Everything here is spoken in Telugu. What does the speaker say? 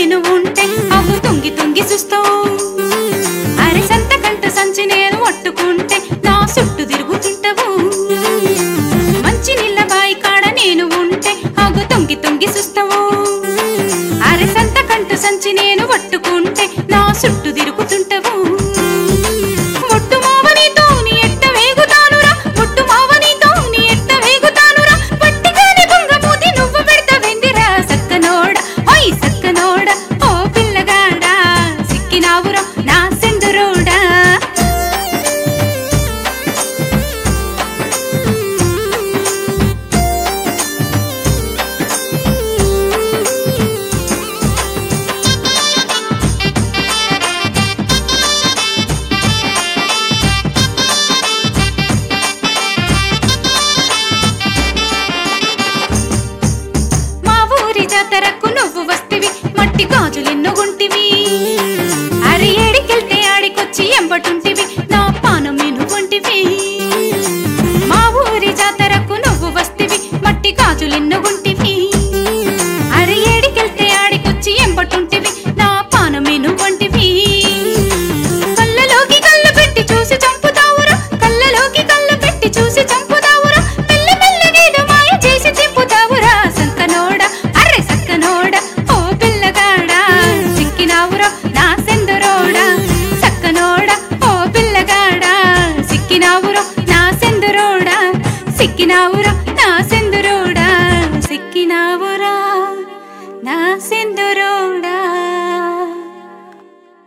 నేను ఉంటే అవు తుంగి తుంగి చూస్తావు అరే సంతకంట సంచి నేను పట్టుకుంటే నా చుట్టూ తిరుగుతుంటావు మంచి నీళ్ళ బాయి కాడ నేను ఉంటే అగు తొంగి తొంగి చూస్తావు అరే సంతకంట సంచి నేను పట్టుకుంటే నా చుట్టూ తిరుగుతుంటావు ముట్టు మావనితో నీ ఎట్ట వేగుతానురా ముట్టు మావనితో నీ ఎట్ట వేగుతానురా పట్టిగాని బొంగమూతి నువ్వు పెడతావెందిరా సక్కనోడ ఓయ్ సక్కనోడ ఓ పిల్లగాడా సిక్కినావురా నా సెందురోడా మా ఊరి జాతరకు నువ్వు వస్తివి మట్టి గాజులెన్నో గుంటివి అరే ఏడికెళ్తే ఆడికొచ్చి ఎంబటుంటివి నా పానం ఎనుగొంటివి మా ఊరి జాతరకు నువ్వు వస్తివి మట్టి గాజులెన్నో గుంటివి